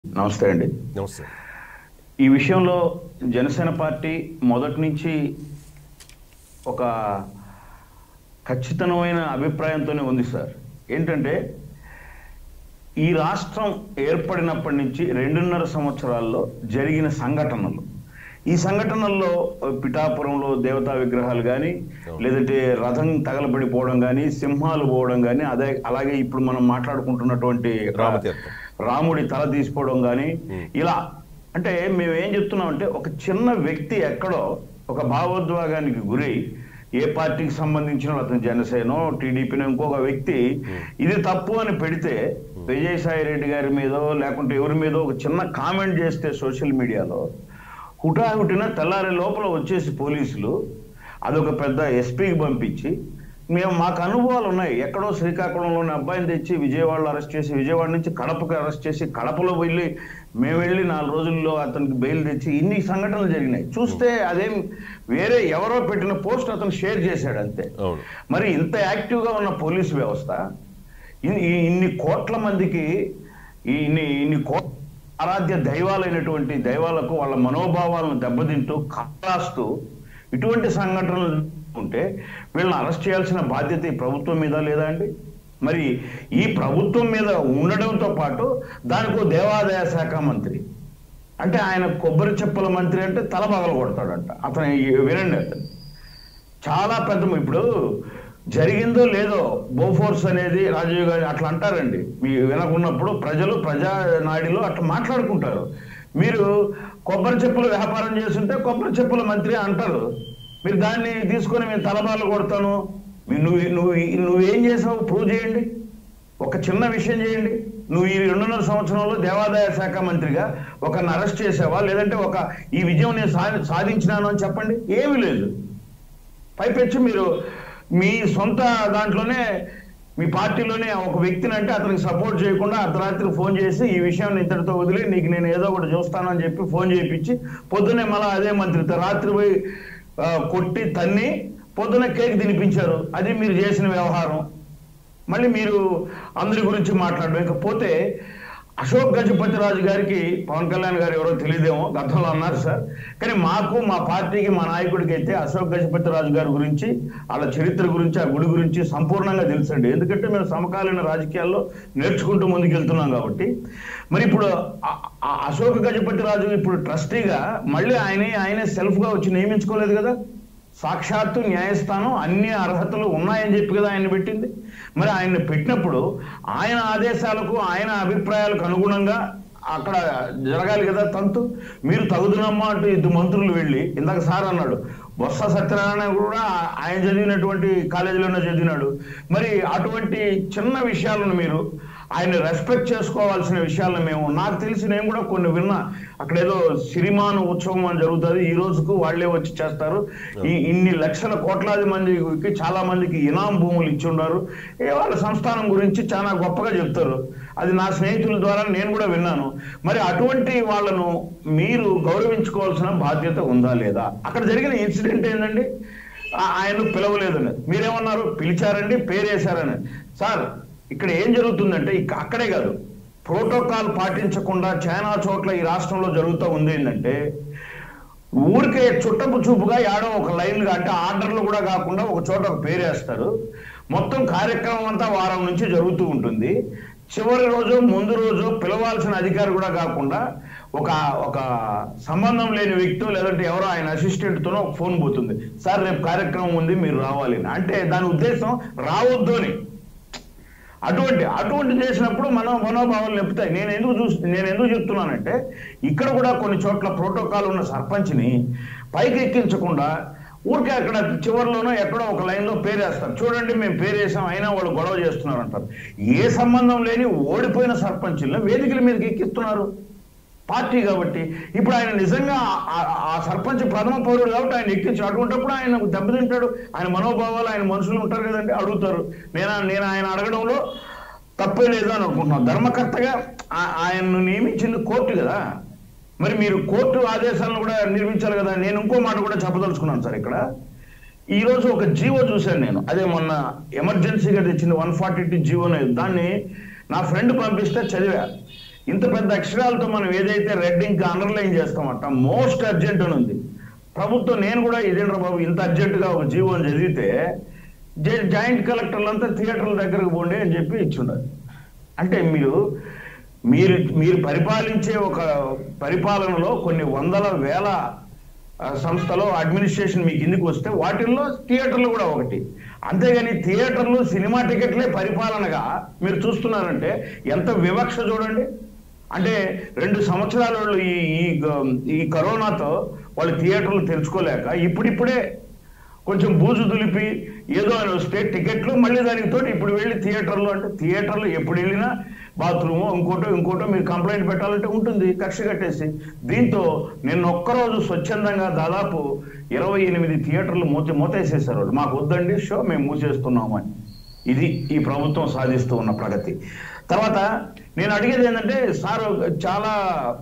నమస్తే అండి నమస్తే ఈ విషయంలో జనసేన పార్టీ మొదటి నుంచి ఒక ఖచ్చితమైన అభిప్రాయంతోనే ఉంది సార్ ఏంటంటే ఈ రాష్ట్రం ఏర్పడినప్పటి నుంచి రెండున్నర సంవత్సరాల్లో జరిగిన సంఘటనలు ఈ సంఘటనల్లో పిఠాపురంలో దేవతా విగ్రహాలు కానీ లేదంటే రథం తగలబడిపోవడం కానీ సింహాలు పోవడం కానీ అదే అలాగే ఇప్పుడు మనం మాట్లాడుకుంటున్నటువంటి రామతీర్థం. రాముడి తల తీసుకోవడం కానీ ఇలా అంటే మేము ఏం చెప్తున్నాం అంటే ఒక చిన్న వ్యక్తి ఎక్కడో ఒక భావోద్వేగానికి గురై ఏ పార్టీకి సంబంధించిన అతను జనసేనో టీడీపీనో ఇంకొక వ్యక్తి ఇది తప్పు అని పెడితే విజయసాయి రెడ్డి గారి మీదో లేకుంటే ఎవరి మీదో ఒక చిన్న కామెంట్ చేస్తే సోషల్ మీడియాలో హుటాహుటిన తెల్లారి లోపల వచ్చేసి పోలీసులు అదొక పెద్ద ఎస్పీకి పంపించి మేము మాకు అనుభవాలు ఉన్నాయి ఎక్కడో శ్రీకాకుళంలోని అబ్బాయిని తెచ్చి విజయవాడలో అరెస్ట్ చేసి విజయవాడ నుంచి కడపకి అరెస్ట్ చేసి కడపలో వెళ్ళి మేము వెళ్ళి నాలుగు రోజుల్లో అతనికి బెయిల్ తెచ్చి ఇన్ని సంఘటనలు జరిగినాయి చూస్తే అదేం వేరే ఎవరో పెట్టిన పోస్ట్ అతను షేర్ చేశాడు అంతే అవును మరి ఇంత యాక్టివ్గా ఉన్న పోలీసు వ్యవస్థ ఇన్- ఈ- ఇన్ని కోట్ల మందికి ఈ ఇన్ని ఇన్ని కోట్ల ఆరాధ్య దైవాలైనటువంటి దైవాలకు వాళ్ళ మనోభావాలను దెబ్బతింటూ కాలాస్తూ ఇటువంటి సంఘటనలు ఉంటే వీళ్ళని అరెస్ట్ చేయాల్సిన బాధ్యత ఈ ప్రభుత్వం మీద లేదా అండి మరి ఈ ప్రభుత్వం మీద ఉండడంతో పాటు దానికి ఓ దేవాదాయ శాఖ మంత్రి అంటే ఆయన కొబ్బరి చెప్పుల మంత్రి అంటే తల పగల కొడతాడంట అతను వినండి అతను చాలా పెద్ద ఇప్పుడు జరిగిందో లేదో బోఫోర్స్ అనేది రాజీవ్ గాంధీ అట్లా అంటారండి మీ వినకున్నప్పుడు ప్రజలు ప్రజా నాడిలో అట్లా మాట్లాడుకుంటారు మీరు కొబ్బరి చెప్పులు వ్యాపారం చేస్తుంటే కొబ్బరి చెప్పుల మంత్రి అంటారు మీరు దాన్ని తీసుకొని మేము తలబాలు కొడతాను మీ- నువ్వు నువ్వు నువ్వేం చేసావు ప్రూవ్ చేయండి ఒక చిన్న విషయం చేయండి నువ్వు ఈ రెండున్నర సంవత్సరంలో దేవాదాయ శాఖ మంత్రిగా ఒకరిని అరెస్ట్ చేసావా లేదంటే ఒక ఈ విజయం నేను సాధి సాధించినాను అని చెప్పండి ఏమీ లేదు పైపెచ్చి మీరు మీ సొంత దాంట్లోనే మీ పార్టీలోనే ఒక వ్యక్తిని అంటే అతనికి సపోర్ట్ చేయకుండా అర్ధరాత్రి ఫోన్ చేసి ఈ విషయాన్ని ఇంతటితో వదిలి నీకు నేను ఏదో ఒకటి చూస్తానని చెప్పి ఫోన్ చేయించి పొద్దునే మళ్ళీ అదే మంత్రితో రాత్రి పోయి ఆ, కొట్టి తన్ని పొద్దున కేక్ తినిపించారు అది మీరు చేసిన వ్యవహారం మళ్ళీ మీరు అందరి గురించి మాట్లాడడం ఇకపోతే అశోక్ గజపతి రాజు గారికి పవన్ కళ్యాణ్ గారు ఎవరో తెలియదేమో గతంలో అన్నారు సార్ కానీ మాకు మా పార్టీకి మా నాయకుడికి అయితే అశోక్ గజపతి రాజు గారి గురించి వాళ్ళ చరిత్ర గురించి ఆ గుడి గురించి సంపూర్ణంగా తెలుసండి ఎందుకంటే మేము సమకాలీన రాజకీయాల్లో నేర్చుకుంటూ ముందుకెళ్తున్నాం కాబట్టి మరి ఇప్పుడు ఆ- ఆ అశోక్ గజపతి రాజు ఇప్పుడు ట్రస్టీగా మళ్ళీ ఆయనే ఆయనే సెల్ఫ్గా వచ్చి నియమించుకోలేదు కదా సాక్షాత్తు న్యాయస్థానం అన్ని అర్హతలు ఉన్నాయని చెప్పి కదా ఆయన పెట్టింది మరి ఆయన్ని పెట్టినప్పుడు ఆయన ఆదేశాలకు ఆయన అభిప్రాయాలకు అనుగుణంగా అక్కడ జరగాలి కదా తంతు మీరు తగుదునమ్మా అంటూ ఇద్దరు మంత్రులు వెళ్ళి ఇందాక సార్ అన్నాడు బొత్స సత్యనారాయణ కూడా ఆయన చదివినటువంటి కాలేజీలోనే చదివినాడు మరి అటువంటి చిన్న విషయాలను మీరు ఆయన రెస్పెక్ట్ చేసుకోవాల్సిన విషయాలను మేము నాకు తెలిసి నేను కూడా కొన్ని విన్నా అక్కడ ఏదో సిరిమాను ఉత్సవం అని జరుగుతుంది ఈ రోజుకు వాళ్ళే వచ్చి చేస్తారు ఈ ఇన్ని లక్షల కోట్లాది మందికి చాలా మందికి ఇనాం భూములు ఇచ్చి ఉన్నారు ఏ వాళ్ళ సంస్థానం గురించి చాలా గొప్పగా చెప్తారు అది నా స్నేహితుల ద్వారా నేను కూడా విన్నాను మరి అటువంటి వాళ్ళను మీరు గౌరవించుకోవాల్సిన బాధ్యత ఉందా లేదా అక్కడ జరిగిన ఇన్సిడెంట్ ఏంటండి ఆ- ఆయన్ను పిలవలేదని మీరేమన్నారు పిలిచారండి పేరేశారని సార్ ఇక్కడ ఏం జరుగుతుందంటే ఇక అక్కడే కాదు ప్రోటోకాల్ పాటించకుండా చాలా చోట్ల ఈ రాష్ట్రంలో జరుగుతూ ఉంది ఏంటంటే ఊరికే చుట్టపు చూపుగా యాడో ఒక లైన్గా అంటే ఆర్డర్లు కూడా కాకుండా ఒక చోట ఒక పేరేస్తారు మొత్తం కార్యక్రమం అంతా వారం నుంచి జరుగుతూ ఉంటుంది చివరి రోజు ముందు రోజు పిలవాల్సిన అధికారి కూడా కాకుండా ఒక ఒక సంబంధం లేని వ్యక్తి లేదంటే ఎవరో ఆయన అసిస్టెంట్తోనో ఒక ఫోన్ పోతుంది సార్ రేపు కార్యక్రమం ఉంది మీరు రావాలి అని. అంటే దాని ఉద్దేశం రావద్దు అని అటువంటి అటువంటి చేసినప్పుడు మనం మనోభావాలు నింపుతాయి నేను ఎందుకు చూసి నేను ఎందుకు చెప్తున్నానంటే ఇక్కడ కూడా కొన్ని చోట్ల ప్రోటోకాల్ ఉన్న సర్పంచ్ని పైకి ఎక్కించకుండా ఊరికే అక్కడ చివరిలోనో ఎక్కడో ఒక లైన్లో పేరేస్తారు చూడండి మేము పేరేసాం అయినా వాళ్ళు గొడవ చేస్తున్నారు అంటారు ఏ సంబంధం లేని ఓడిపోయిన సర్పంచులను వేదికల మీదకి ఎక్కిస్తున్నారు పార్టీ కాబట్టి ఇప్పుడు ఆయన నిజంగా ఆ- ఆ- ఆ సర్పంచ్ ప్రథమ పౌరుడు కాబట్టి ఆయన ఎక్కించి అటువంటిప్పుడు ఆయన దెబ్బతింటాడు ఆయన మనోభావాలు ఆయన మనుషులు ఉంటారు కదండి అడుగుతారు నేను నేను ఆయన అడగడంలో తప్పే లేదు అని అనుకుంటున్నాను ధర్మకర్తగా ఆ- ఆయన్ను నియమించింది కోర్టు కదా మరి మీరు కోర్టు ఆదేశాలను కూడా నిర్మించాలి కదా నేను ఇంకో మాట కూడా చెప్పదలుచుకున్నాను సార్ ఇక్కడ ఈ రోజు ఒక జీవో చూశాను నేను అదే మొన్న ఎమర్జెన్సీగా తెచ్చింది వన్ ఫార్టీ టూ జీవో అనేది దాన్ని నా ఫ్రెండ్ పంపిస్తే చదివా ఇంత పెద్ద అక్షరాలతో మనం ఏదైతే రెడ్ ఇంకా అండర్లైన్ చేస్తామట మోస్ట్ అర్జెంట్ అని ఉంది ప్రభుత్వం నేను కూడా ఇదేంద్ర బాబు ఇంత అర్జెంటుగా ఒక జీవోని చదివితే జా- జాయింట్ కలెక్టర్లంతా థియేటర్ల దగ్గరకు పోండి అని చెప్పి ఇచ్చుండాలి అంటే మీరు మీరు మీరు పరిపాలించే ఒక పరిపాలనలో కొన్ని వందల వేల ఆ, సంస్థలో అడ్మినిస్ట్రేషన్ మీకు కిందికి వస్తే వాటిల్లో థియేటర్లు కూడా ఒకటి అంతేగాని థియేటర్లు సినిమా టికెట్లే పరిపాలనగా మీరు చూస్తున్నారంటే ఎంత వివక్ష చూడండి అంటే రెండు సంవత్సరాల వాళ్ళు ఈ ఈ గ- ఈ కరోనాతో వాళ్ళు థియేటర్లు తెరుచుకోలేక ఇప్పుడిప్పుడే కొంచెం బూజు దులిపి ఏదో అని వస్తే టికెట్లు మళ్ళీ దానికి తోటి ఇప్పుడు వెళ్ళి థియేటర్లు అంటే థియేటర్లు ఎప్పుడు వెళ్ళినా బాత్రూము ఇంకోటో ఇంకోటో మీరు కంప్లైంట్ పెట్టాలంటే ఉంటుంది కక్ష కట్టేసి దీంతో నిన్న ఒక్కరోజు స్వచ్ఛందంగా దాదాపు ఇరవై ఎనిమిది థియేటర్లు మూత మూతేసేసారు వాళ్ళు మాకు వద్దండి షో మేము మూసేస్తున్నాము అని ఇది ఈ ప్రభుత్వం సాధిస్తూ ఉన్న ప్రగతి తర్వాత నేను అడిగేది ఏంటంటే సార్ చాలా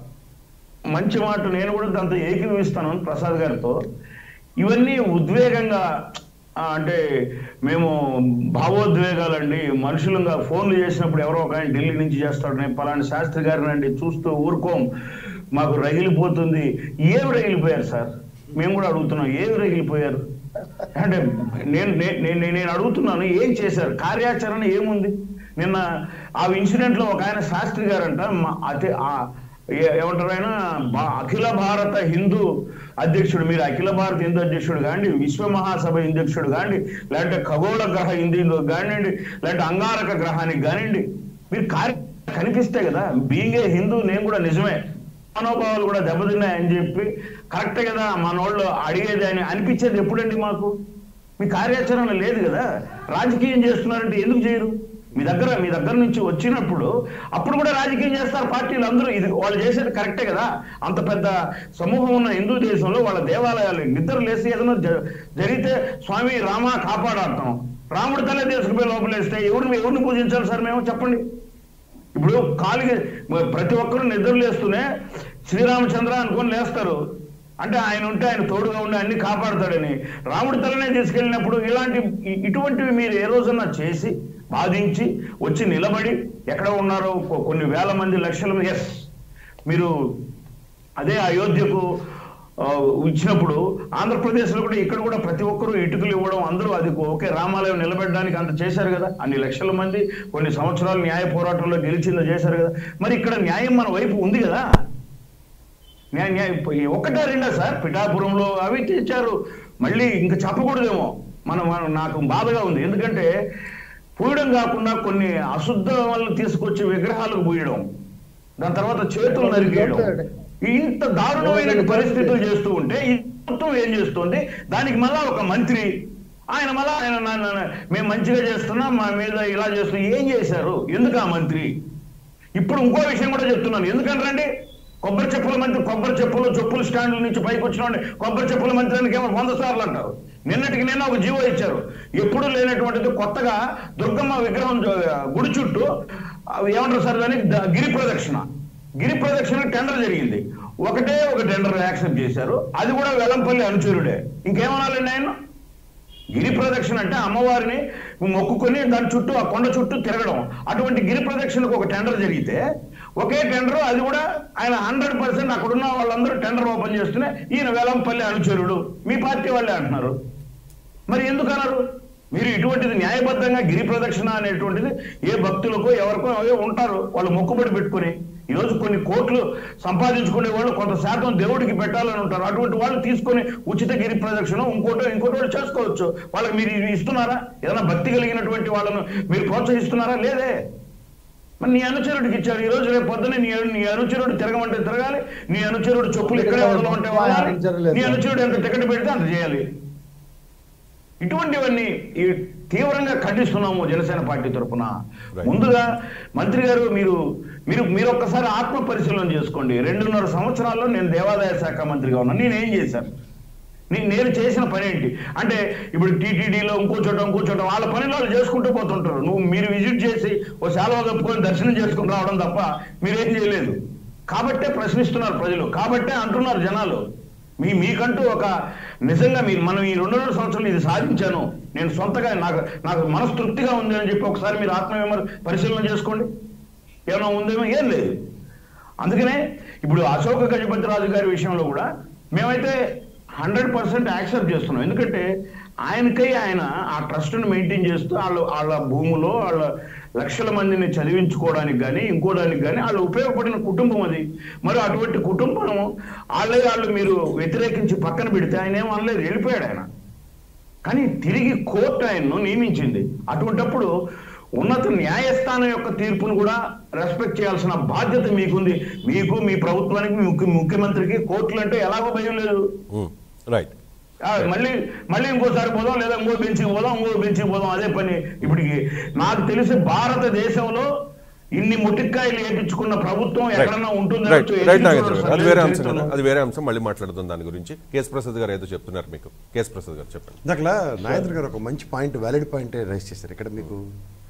మంచి మాట నేను కూడా దాంతో ఏకీభవిస్తాను ప్రసాద్ గారితో ఇవన్నీ ఉద్వేగంగా ఆ, అంటే మేము భావోద్వేగాలండి మనుషులుగా ఫోన్లు చేసినప్పుడు ఎవరో ఒక ఆయన ఢిల్లీ నుంచి చేస్తాడు నేను పలానా శాస్త్రి గారిని అండి చూస్తూ ఊరుకోం మాకు రగిలిపోతుంది ఏమి రగిలిపోయారు సార్ మేము కూడా అడుగుతున్నాం ఏమి రగిలిపోయారు అంటే నేను నే- నేను నేను అడుగుతున్నాను ఏం చేశారు కార్యాచరణ ఏముంది నిన్న ఆ ఇన్సిడెంట్ లో ఒక ఆయన శాస్త్రి గారంట మా అతి ఆ- ఏ- ఏమంటారు ఆయన భా- అఖిల భారత హిందూ అధ్యక్షుడు మీరు అఖిల భారత హిందూ అధ్యక్షుడు కాండి విశ్వ మహాసభ అధ్యక్షుడు కాండి లేదంటే ఖగోళ గ్రహ హిందూ కానివ్వండి లేదంటే అంగారక గ్రహానికి కానివ్వండి మీరు కార్య కనిపిస్తే కదా బీయింగ్ ఏ హిందూ నేను కూడా నిజమే మనోభావాలు కూడా దెబ్బతిన్నాయని చెప్పి కరెక్టే కదా మనోళ్ళు అడిగేది అని అనిపించేది ఎప్పుడండి మాకు మీ కార్యాచరణ లేదు కదా రాజకీయం చేస్తున్నారంటే ఎందుకు చేయరు మీ దగ్గర మీ దగ్గర నుంచి వచ్చినప్పుడు అప్పుడు కూడా రాజకీయం చేస్తారు పార్టీలు అందరూ ఇది వాళ్ళు చేసేది కరెక్టే కదా అంత పెద్ద సమూహం ఉన్న హిందూ దేశంలో వాళ్ళ దేవాలయాలు నిద్ర లేసి ఏదైనా జ- జరిగితే స్వామి రామ కాపాడాడతాం రాముడు తల తీసుకుపోయి లోపలేస్తే ఎవరిని ఎవరిని పూజించాలి సార్ మేము చెప్పండి ఇప్పుడు కాలికి ప్రతి ఒక్కరు నిద్ర లేస్తూనే శ్రీరామచంద్ర అనుకొని లేస్తారు అంటే ఆయన ఉంటే ఆయన తోడుగా ఉండి అన్ని కాపాడతాడని రాముడి తలనే తీసుకెళ్ళినప్పుడు ఇలాంటి ఇ- ఇటువంటివి మీరు ఏ రోజున చేసి బాధించి వచ్చి నిలబడి ఎక్కడ ఉన్నారో కొ- కొన్ని వేల మంది లక్షల మంది ఎస్ మీరు అదే అయోధ్యకు ఆ, ఇచ్చినప్పుడు ఆంధ్రప్రదేశ్లో కూడా ఇక్కడ కూడా ప్రతి ఒక్కరూ ఇటుకలు ఇవ్వడం అందరూ అది ఓకే రామాలయం నిలబెట్టడానికి అంత చేశారు కదా అన్ని లక్షల మంది కొన్ని సంవత్సరాలు న్యాయ పోరాటంలో గెలిచిందో చేశారు కదా మరి ఇక్కడ న్యాయం మన వైపు ఉంది కదా న్యాయ న్యాయ ఒకటా రెండా సార్ పిఠాపురంలో అవి తెచ్చారు మళ్ళీ ఇంకా చెప్పకూడదేమో మనం మనం నాకు బాధగా ఉంది ఎందుకంటే పూయడం కాకుండా కొన్ని అశుద్ధ వాళ్ళు తీసుకొచ్చి విగ్రహాలకు పూయడం దాని తర్వాత చేతులు నరికేయడం ఇంత దారుణమైన పరిస్థితులు చేస్తూ ఉంటే ఈ ప్రభుత్వం ఏం చేస్తుంది దానికి మళ్ళా ఒక మంత్రి ఆయన మళ్ళా ఆయన నా- నా- నా- మేము మంచిగా చేస్తున్నాం మా మీద ఇలా చేస్తున్నాం ఏం చేశారు ఎందుకు ఆ మంత్రి ఇప్పుడు ఇంకో విషయం కూడా చెప్తున్నాను ఎందుకంటారండి కొబ్బరి చెప్పుల మంత్రి కొబ్బరి చెప్పులు చెప్పుల స్టాండ్ల నుంచి పైకి వచ్చిన వాడిని కొబ్బరి చెప్పుల మంత్రి అని ఏమో వంద సార్లు అంటారు నిన్నటికి నిన్న ఒక జీవో ఇచ్చారు ఎప్పుడూ లేనటువంటిది కొత్తగా దుర్గమ్మ విగ్రహం జో- గుడి చుట్టూ అవి ఏమంటారు సార్ దాన్ని ద- గిరి ప్రదక్షిణ గిరి ప్రదక్షిణ టెండర్ జరిగింది ఒకటే ఒక టెండర్ యాక్సెప్ట్ చేశారు అది కూడా వెలంపల్లి అనుచరుడే ఇంకేమనాలండి ఆయన గిరి ప్రదక్షిణ అంటే అమ్మవారిని మొక్కుకొని దాని చుట్టూ ఆ కొండ చుట్టూ తిరగడం అటువంటి గిరి ప్రదక్షిణకు ఒక టెండర్ జరిగితే ఒకే టెండర్ అది కూడా ఆయన హండ్రెడ్ పర్సెంట్ అక్కడున్న వాళ్ళందరూ టెండర్ ఓపెన్ చేస్తూనే ఈయన వేలంపల్లి అనుచరుడు మీ పార్టీ వాళ్ళే అంటున్నారు మరి ఎందుకు అన్నారు మీరు ఇటువంటిది న్యాయబద్ధంగా గిరి ప్రదక్షిణ అనేటువంటిది ఏ భక్తులకో ఎవరికో ఏవో ఉంటారు వాళ్ళు మొక్కుబడి పెట్టుకుని ఈరోజు కొన్ని కోట్లు సంపాదించుకునే వాళ్ళు కొంత శాతం దేవుడికి పెట్టాలని ఉంటారు అటువంటి వాళ్ళు తీసుకొని ఉచిత గిరి ప్రదక్షిణ ఇంకోటో ఇంకోటో వాళ్ళు చేసుకోవచ్చు వాళ్ళకి మీరు ఇవి ఇస్తున్నారా ఏదైనా భక్తి కలిగినటువంటి వాళ్ళను మీరు ప్రోత్సహిస్తున్నారా లేదే మరి నీ అనుచరుడికి ఇచ్చారు ఈ రోజు రేపు పొద్దున నీ నీ అనుచరుడు తిరగమంటే తిరగాలి నీ అనుచరుడు చెప్పులు ఇక్కడే వదలమంటే వాడాలి నీ అనుచరుడు ఎంత టికెట్ పెడితే అంత చేయాలి ఇటువంటివన్నీ ఈ తీవ్రంగా ఖండిస్తున్నాము జనసేన పార్టీ తరఫున Right. ముందుగా మంత్రి గారు మీరు మీరు మీరు ఒక్కసారి ఆత్మ పరిశీలన చేసుకోండి రెండున్నర సంవత్సరాల్లో నేను దేవాదాయ శాఖ మంత్రిగా ఉన్నాను నేనేం చేశాను నే- నేను చేసిన పని ఏంటి అంటే ఇప్పుడు టీటీడీలో ఇంకో చోట ఇంకో చోట వాళ్ళ పనిలో వాళ్ళు చేసుకుంటూ పోతుంటారు నువ్వు మీరు విజిట్ చేసి ఓ శాలువా కప్పుకొని దర్శనం చేసుకుని రావడం తప్ప మీరేం చేయలేదు కాబట్టే ప్రశ్నిస్తున్నారు ప్రజలు కాబట్టే అంటున్నారు జనాలు మీ మీకంటూ ఒక నిజంగా మీరు మనం ఈ రెండున్నర సంవత్సరాలు ఇది సాధించాను నేను సొంతగా నాకు నాకు మనస్తృప్తిగా ఉంది అని చెప్పి ఒకసారి మీరు ఆత్మ పరిశీలన చేసుకోండి ఏమైనా ఉందేమో ఏం లేదు అందుకనే ఇప్పుడు అశోక గజపతిరాజు గారి విషయంలో కూడా మేమైతే హండ్రెడ్ పర్సెంట్ యాక్సెప్ట్ చేస్తున్నాం ఎందుకంటే ఆయనకై ఆయన ఆ ట్రస్ట్ను మెయింటైన్ చేస్తూ వాళ్ళ వాళ్ళ భూములో వాళ్ళ లక్షల మందిని చదివించుకోవడానికి కానీ ఇంకోడానికి కానీ వాళ్ళు ఉపయోగపడిన కుటుంబం అది మరి అటువంటి కుటుంబం వాళ్ళే వాళ్ళు మీరు వ్యతిరేకించి పక్కన పెడితే ఆయన ఏమో అనలేదు వెళ్ళిపోయాడు ఆయన కానీ తిరిగి కోర్టు ఆయన్ను నియమించింది అటువంటప్పుడు ఉన్నత న్యాయస్థానం యొక్క తీర్పును కూడా రెస్పెక్ట్ చేయాల్సిన బాధ్యత మీకుంది మీకు మీ ప్రభుత్వానికి మీ ముఖ్య- ముఖ్యమంత్రికి కోర్టులు అంటే ఎలాగో భయం లేదు రైట్ ఆ, మళ్ళీ మళ్ళీ ఇంకోసారి పోదాం లేదా ఇంకో బెంచ్కి పోదాం ఇంకో బెంచ్కి పోదాం అదే పని ఇప్పటికి నాకు తెలిసి భారతదేశంలో ఇన్ని ముటిక్కాయలు ఏపించుకున్న ప్రభుత్వం ఎక్కడన్నా ఉంటుందో రైట్ ఎదురు రైట్ నాగేంద్ర చూడాల్సిన గారు అది వేరే అంశం చరిత్రలో. కదా అది వేరే అంశం మళ్ళీ మాట్లాడుదాం దాని గురించి కేఎస్ ప్రసాద్ గారు ఏదో చెప్తున్నారు మీకు కేఎస్ ప్రసాద్ గారు చెప్పండి ఇందాకలా నాగేంద్ర గారు ఒక మంచి పాయింట్ వ్యాలిడ్ పాయింట్ రైస్ చేశారు ఇక్కడ మీకు